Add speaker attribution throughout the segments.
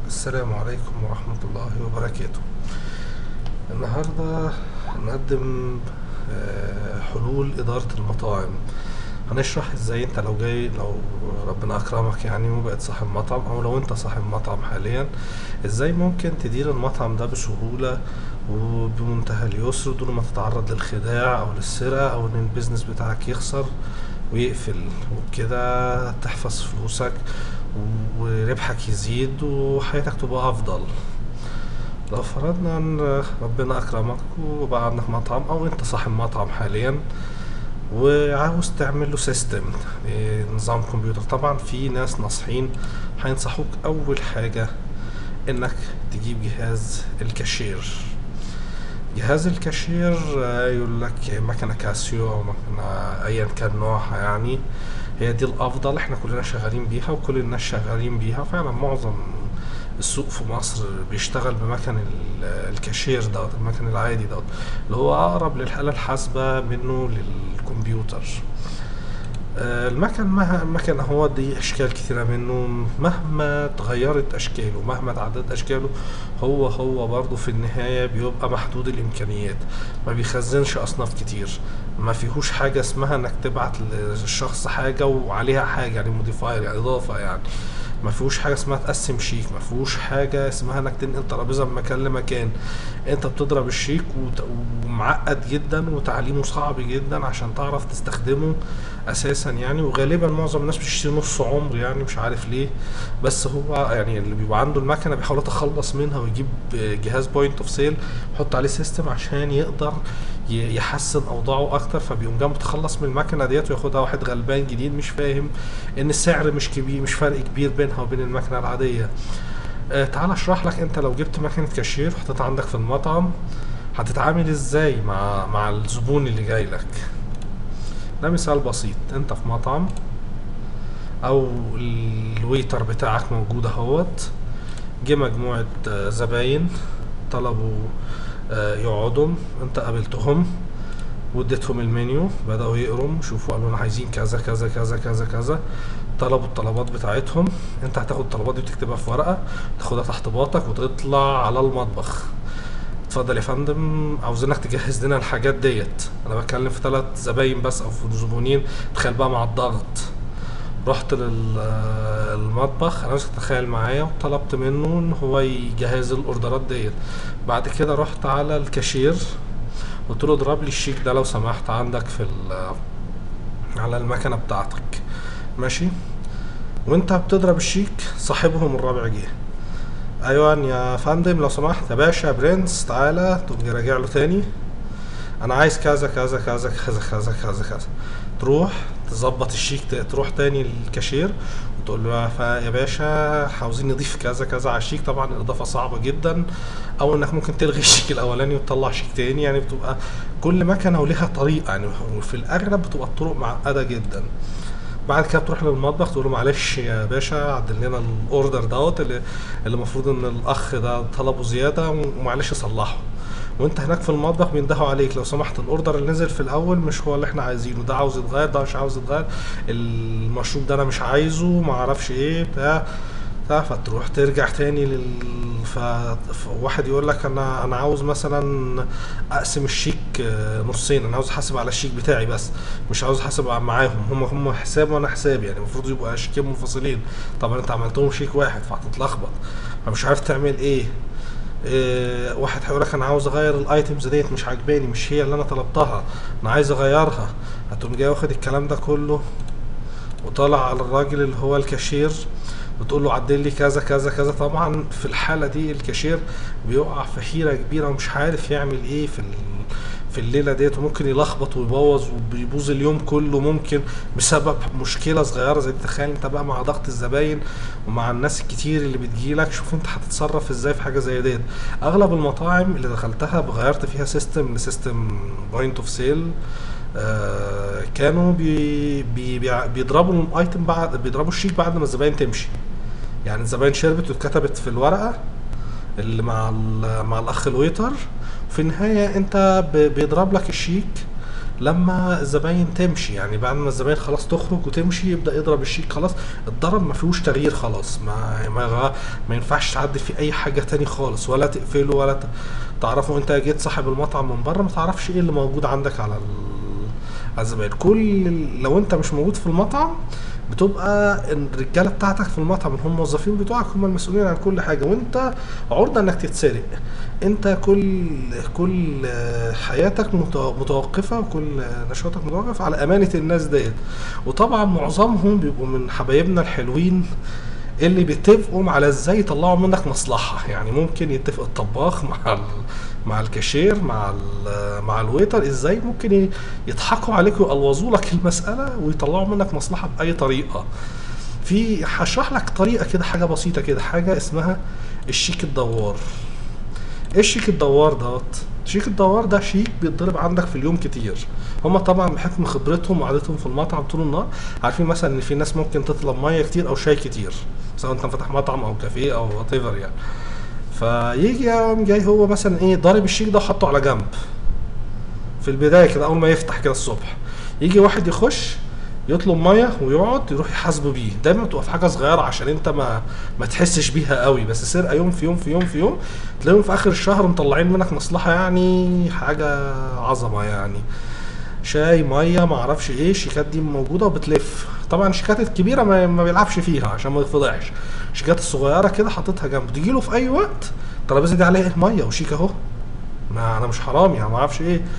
Speaker 1: السلام عليكم ورحمة الله وبركاته النهاردة هنقدم آه، حلول إدارة المطاعم هنشرح ازاي انت لو جاي لو ربنا اكرمك يعني وبقت صاحب مطعم او لو انت صاحب مطعم حاليا ازاي ممكن تدير المطعم ده بسهولة وبمنتهى اليسر دون ما تتعرض للخداع او للسرقة او ان البيزنس بتاعك يخسر ويقفل وبكده تحفظ فلوسك وربحك يزيد وحياتك تبقى افضل لو فرضنا ان ربنا اكرمك وبقى عندك مطعم او انت صاحب مطعم حاليا وعاوز تعمل له سيستم نظام كمبيوتر طبعا في ناس ناصحين هينصحوك اول حاجة انك تجيب جهاز الكاشير جهاز الكاشير آه، يقول لك مكنة كاسيو او مكنة ايا كان نوعها يعني هي دي الافضل احنا كلنا شغالين بيها وكل الناس شغالين بيها فعلا معظم السوق في مصر بيشتغل بمكن ال- الكاشير دوت المكن العادي دوت اللي هو اقرب للآلة الحاسبة منه للكمبيوتر آه، المكن مه- المكن هو دي اشكال كتيره منه مهما اتغيرت اشكاله مهما اتعددت اشكاله هو هو برضه في النهايه بيبقى محدود الامكانيات ما بيخزنش اصناف كتير ما فيهوش حاجه اسمها انك تبعت للشخص حاجه وعليها حاجه يعني موديفاير يعني اضافه يعني ما فيهوش حاجه اسمها تقسم شيك ما فيهوش حاجه اسمها انك تنقل ترابيزه من مكان لمكان انت بتضرب الشيك وت- ومعقد جدا وتعليمه صعب جدا عشان تعرف تستخدمه اساسا يعني وغالبا معظم الناس بتشتري نص عمر يعني مش عارف ليه بس هو يعني اللي بيبقى عنده المكنه بيحاول يتخلص منها ويجيب جهاز بوينت اوف سيل يحط عليه سيستم عشان يقدر ي- يحسن اوضاعه اكتر فبيقوم جاي متخلص من المكنه ديت وياخدها واحد غلبان جديد مش فاهم ان السعر مش كبير مش فرق كبير بينها وبين المكنه العاديه آه تعال اشرح لك انت لو جبت مكنه كاشير وحطيتها عندك في المطعم هتتعامل ازاي مع مع الزبون اللي جاي لك ده مثال بسيط انت في مطعم او الويتر بتاعك موجود اهوت جه مجموعة آه، زباين طلبوا آه، يقعدوا انت قابلتهم واديتهم المنيو بدأوا يقروا شوفوا قالوا انا عايزين كذا كذا كذا كذا كذا طلبوا الطلبات بتاعتهم انت هتاخد الطلبات دي وتكتبها في ورقة تاخدها تحت باطك وتطلع على المطبخ اتفضل يا فندم عاوزينك تجهز لنا الحاجات ديت انا بتكلم في ثلاث زباين بس او في زبونين تخيل بقى مع الضغط رحت للمطبخ انا عاوزك تتخيل معايا وطلبت منه ان هو يجهز الاوردرات ديت بعد كده رحت على الكاشير قلت له اضرب لي الشيك ده لو سمحت عندك في ال- على المكنه بتاعتك ماشي وانت بتضرب الشيك صاحبهم الرابع جه ايوه يا فندم لو سمحت يا باشا يا برنس تعالى تقوم راجع له تاني انا عايز كذا كذا كذا كذا كذا كذا كذا تروح تظبط الشيك ت- تروح تاني للكاشير وتقول له يا فا- يا باشا عاوزين نضيف كذا كذا على الشيك طبعا الاضافه صعبه جدا او انك ممكن تلغي الشيك الاولاني وتطلع شيك تاني يعني بتبقى كل مكنه وليها طريقه يعني وفي الاغلب بتبقى الطرق معقده جدا بعد كده بتروح للمطبخ تقول له معلش يا باشا عدل لنا الاوردر دوت اللي اللي المفروض ان الاخ ده طلبه زياده ومعلش صلحه وانت هناك في المطبخ بيندهوا عليك لو سمحت الاوردر اللي نزل في الاول مش هو اللي احنا عايزينه ده عاوز يتغير ده مش عاوز يتغير المشروب ده انا مش عايزه ما اعرفش ايه بتاع بتاع فتروح ترجع تاني لل ف... فواحد يقول لك انا انا عاوز مثلا اقسم الشيك آه، نصين انا عاوز احاسب على الشيك بتاعي بس مش عاوز احاسب معاهم هم هم حساب وانا حساب يعني المفروض يبقى شيكين منفصلين طبعا انت عملتهم شيك واحد فهتتلخبط فمش عارف تعمل ايه إيه واحد هيقول لك انا عاوز اغير الايتمز ديت مش عاجباني مش هي اللي انا طلبتها انا عايز اغيرها هتقوم جاي واخد الكلام ده كله وطالع على الراجل اللي هو الكاشير بتقول له عدل لي كذا كذا كذا طبعا في الحاله دي الكاشير بيقع في حيره كبيره ومش عارف يعمل ايه في ال- في الليله ديت وممكن يلخبط ويبوظ وبيبوظ اليوم كله ممكن بسبب مشكله صغيره زي دي تخيل انت بقى مع ضغط الزباين ومع الناس الكتير اللي بتجيلك شوف انت هتتصرف ازاي في حاجه زي ديت اغلب المطاعم اللي دخلتها غيرت فيها سيستم لسيستم بوينت اوف سيل آه، كانوا بي بي بيع- بيضربوا الايتم بعد بيضربوا الشيك بعد ما الزباين تمشي يعني الزباين شربت واتكتبت في الورقه اللي مع ال- مع الاخ الويتر في النهايه انت ب- بيضرب لك الشيك لما الزباين تمشي يعني بعد ما الزباين خلاص تخرج وتمشي يبدا يضرب الشيك خلاص اتضرب ما فيهوش تغيير خلاص ما ما, غ- ما ينفعش تعدي فيه اي حاجه تاني خالص ولا تقفله ولا ت- تعرفوا انت جيت صاحب المطعم من بره ما تعرفش ايه اللي موجود عندك على ال- على الزباين كل لو انت مش موجود في المطعم بتبقى الرجاله بتاعتك في المطعم اللي هم الموظفين بتوعك هم المسؤولين عن كل حاجه وانت عرضه انك تتسرق انت كل كل آه، حياتك مت- متوقفه وكل آه، نشاطك متوقف على امانه الناس ديت وطبعا معظمهم بيبقوا من حبايبنا الحلوين اللي بيتفقوا على ازاي يطلعوا منك مصلحه يعني ممكن يتفق الطباخ مع ال... مع الكاشير مع ال... مع الويتر ازاي ممكن ي- يضحكوا عليك ويقلوظوا لك المساله ويطلعوا منك مصلحه باي طريقه في هشرح لك طريقه كده حاجه بسيطه كده حاجه اسمها الشيك الدوار ايه الشيك الدوار دوت الشيك الدوار ده شيك بيتضرب عندك في اليوم كتير هما طبعا بحكم خبرتهم وعادتهم في المطعم طول النهار عارفين مثلا ان في ناس ممكن تطلب ميه كتير او شاي كتير سواء انت فاتح مطعم او كافيه او وات يعني فيجي يوم جاي هو مثلا ايه ضارب الشيك ده وحطه على جنب في البدايه كده اول ما يفتح كده الصبح يجي واحد يخش يطلب ميه ويقعد يروح يحاسبه بيه دايما بتبقى في حاجه صغيره عشان انت ما ما تحسش بيها قوي بس سرقه يوم في يوم في يوم في يوم تلاقيهم في اخر الشهر مطلعين منك مصلحه يعني حاجه عظمه يعني شاي ميه ما اعرفش ايه الشيكات دي موجوده وبتلف طبعا الشيكات الكبيره ما, ما بيلعبش فيها عشان ما يتفضحش الشيكات الصغيره كده حاططها جنبه تجي له في اي وقت الترابيزه دي عليها ميه وشيك اهو ما انا مش حرامي يعني ما اعرفش ايه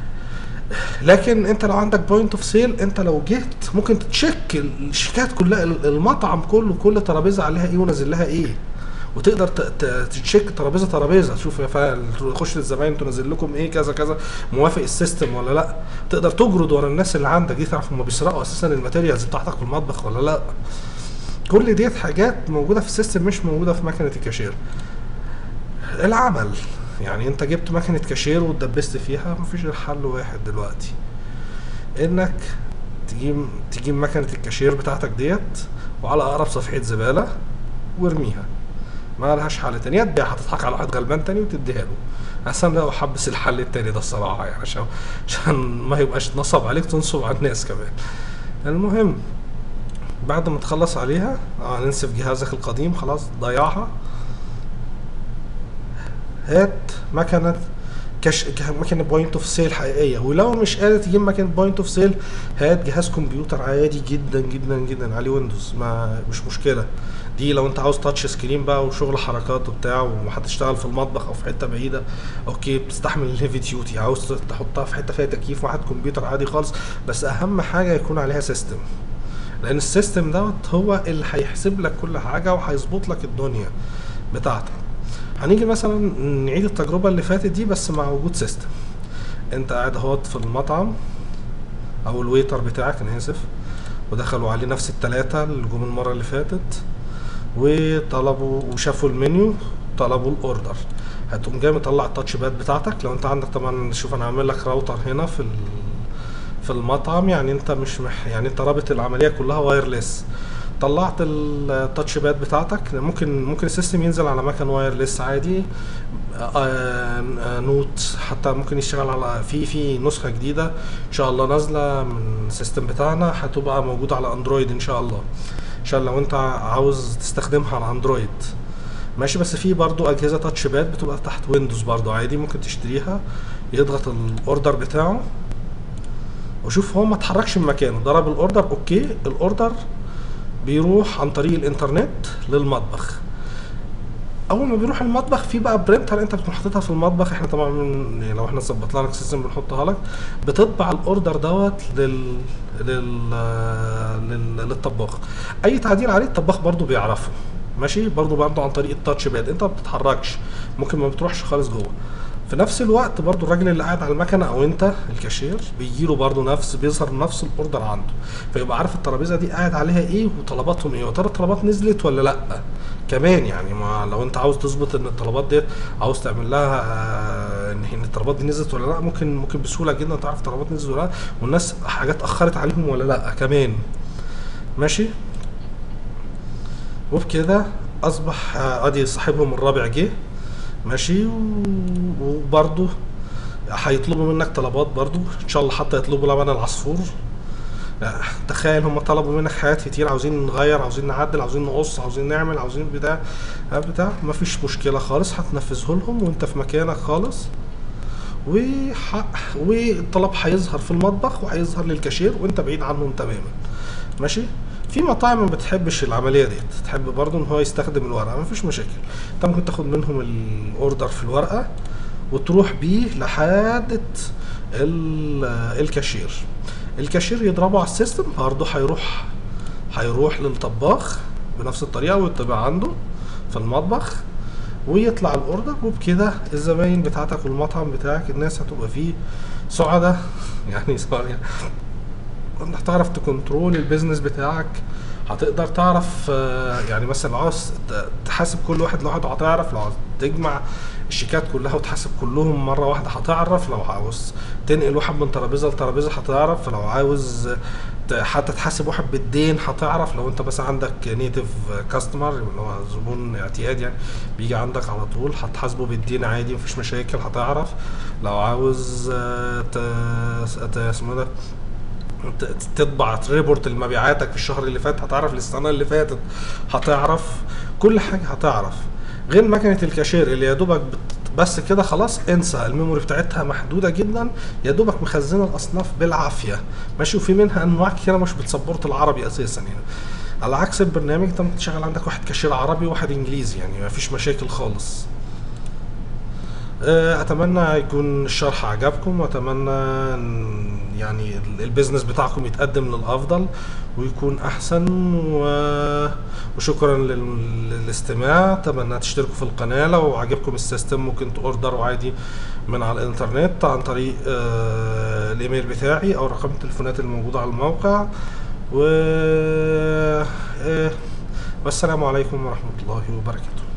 Speaker 1: لكن انت لو عندك بوينت اوف سيل انت لو جيت ممكن تتشيك الشيكات كلها المطعم كله كل ترابيزه عليها ايه ونازل لها ايه وتقدر ت- ت- تتشيك ترابيزه ترابيزه تشوف يا فعلا تخش للزباين تنزل لكم ايه كذا كذا موافق السيستم ولا لا تقدر تجرد ورا الناس اللي عندك دي تعرف هم بيسرقوا اساسا الماتيريالز بتاعتك في المطبخ ولا لا كل ديت حاجات موجوده في السيستم مش موجوده في مكنه الكاشير العمل يعني انت جبت مكنه كاشير واتدبست فيها مفيش غير حل واحد دلوقتي انك تجيب تجيب مكنه الكاشير بتاعتك ديت وعلى اقرب صفحه زباله وارميها ما لهاش حل تاني يا تبيعها هتضحك على واحد غلبان تاني وتديها له احسن لو حبس الحل التاني ده الصراحه يعني عشان عشان ما يبقاش نصب عليك تنصب على الناس كمان المهم بعد ما تخلص عليها اه ننسف جهازك القديم خلاص ضيعها هات مكنه كش مكنه بوينت اوف سيل حقيقيه ولو مش قادر تجيب مكنه بوينت اوف سيل هات جهاز كمبيوتر عادي جدا جدا جدا عليه ويندوز ما مش مشكله دي لو انت عاوز تاتش سكرين بقى وشغل حركات وبتاع وهتشتغل في المطبخ او في حته بعيده اوكي بتستحمل الهيفي ديوتي عاوز تحطها في حته فيها تكييف واحد كمبيوتر عادي خالص بس اهم حاجه يكون عليها سيستم لان السيستم دوت هو اللي هيحسب لك كل حاجه وهيظبط لك الدنيا بتاعتك هنيجي مثلا نعيد التجربه اللي فاتت دي بس مع وجود سيستم انت قاعد اهوت في المطعم او الويتر بتاعك انا اسف ودخلوا عليه نفس التلاتة اللي جم المره اللي فاتت وطلبوا وشافوا المنيو طلبوا الاوردر هتقوم جاي مطلع التاتش باد بتاعتك لو انت عندك طبعا شوف انا عامل لك راوتر هنا في ال- في المطعم يعني انت مش مح يعني انت رابط العمليه كلها وايرلس طلعت التاتش باد بتاعتك ممكن ممكن السيستم ينزل على مكان وايرلس عادي آه، آه، نوت حتى ممكن يشتغل على في في نسخه جديده ان شاء الله نازله من السيستم بتاعنا هتبقى موجوده على اندرويد ان شاء الله عشان لو انت عاوز تستخدمها على اندرويد ماشي بس في برضو اجهزه تاتش باد بتبقى تحت ويندوز برضو عادي ممكن تشتريها يضغط الاوردر بتاعه وشوف هو ما اتحركش من مكانه ضرب الاوردر اوكي الاوردر بيروح عن طريق الانترنت للمطبخ اول ما بيروح المطبخ في بقى برينتر انت بتكون حاططها في المطبخ احنا طبعا من يعني لو احنا ظبطنا لك سيستم بنحطها لك بتطبع الاوردر دوت لل لل, لل... للطباخ اي تعديل عليه الطباخ برضو بيعرفه ماشي برضو برضو عن طريق التاتش باد انت ما بتتحركش ممكن ما بتروحش خالص جوه في نفس الوقت برضو الراجل اللي قاعد على المكنه او انت الكاشير بيجي له برضو نفس بيظهر نفس الاوردر عنده فيبقى عارف الترابيزه دي قاعد عليها ايه وطلباتهم ايه وترى الطلبات نزلت ولا لا كمان يعني ما لو انت عاوز تظبط ان الطلبات ديت عاوز تعمل لها آه، ان إن الطلبات دي نزلت ولا لا ممكن ممكن بسهوله جدا تعرف الطلبات نزلت ولا لا والناس حاجات اخرت عليهم ولا لا كمان ماشي وبكده اصبح آه، ادي صاحبهم الرابع جه ماشي و- وبرضه هيطلبوا منك طلبات برضو ان شاء الله حتى يطلبوا لبن العصفور لا، تخيل هم طلبوا منك حاجات كتير عاوزين نغير عاوزين نعدل عاوزين نقص عاوزين نعمل عاوزين بتاع بتاع مفيش مشكلة خالص هتنفذه لهم وانت في مكانك خالص وح... والطلب هيظهر في المطبخ وهيظهر للكاشير وانت بعيد عنهم تماما ماشي في مطاعم ما بتحبش العمليه ديت تحب برضو ان هو يستخدم الورقه مفيش مشاكل انت ممكن تاخد منهم الاوردر في الورقه وتروح بيه لحد ال- الكاشير الكاشير يضربه على السيستم برضه هيروح هيروح للطباخ بنفس الطريقه ويتبع عنده في المطبخ ويطلع الاوردر وبكده الزباين بتاعتك والمطعم بتاعك الناس هتبقى فيه سعداء يعني سوري انك تعرف تكنترول البيزنس بتاعك هتقدر تعرف آه، يعني مثلا لو عاوز ت- تحاسب كل واحد لوحده هتعرف لو عاوز تجمع الشيكات كلها وتحاسب كلهم مره واحده هتعرف لو عاوز تنقل واحد من ترابيزه لترابيزه هتعرف لو عاوز ت- حتى تحاسب واحد بالدين هتعرف لو انت مثلا عندك نيتيف كاستمر اللي هو زبون اعتياد يعني بيجي عندك على طول هتحاسبه بالدين عادي مفيش مشاكل هتعرف لو عاوز آه، ت- ت- اسمه ده ت- تطبع ريبورت لمبيعاتك في الشهر اللي فات هتعرف للسنه اللي فاتت هتعرف كل حاجه هتعرف غير مكنه الكاشير اللي يا دوبك بت- بس كده خلاص انسى الميموري بتاعتها محدوده جدا يا دوبك مخزنه الاصناف بالعافيه ماشي وفي منها انواع كتيره مش بتسبورت العربي اساسا يعني على عكس البرنامج انت ممكن تشغل عندك واحد كاشير عربي وواحد انجليزي يعني مفيش مشاكل خالص آه، اتمنى يكون الشرح عجبكم واتمنى إن يعني ال- البيزنس بتاعكم يتقدم للافضل ويكون احسن و... وشكرا لل- للاستماع اتمنى تشتركوا في القناه لو عجبكم السيستم ممكن توردروا عادي من على الانترنت عن طريق آه، الايميل بتاعي او رقم التليفونات الموجوده على الموقع و آه، والسلام عليكم ورحمه الله وبركاته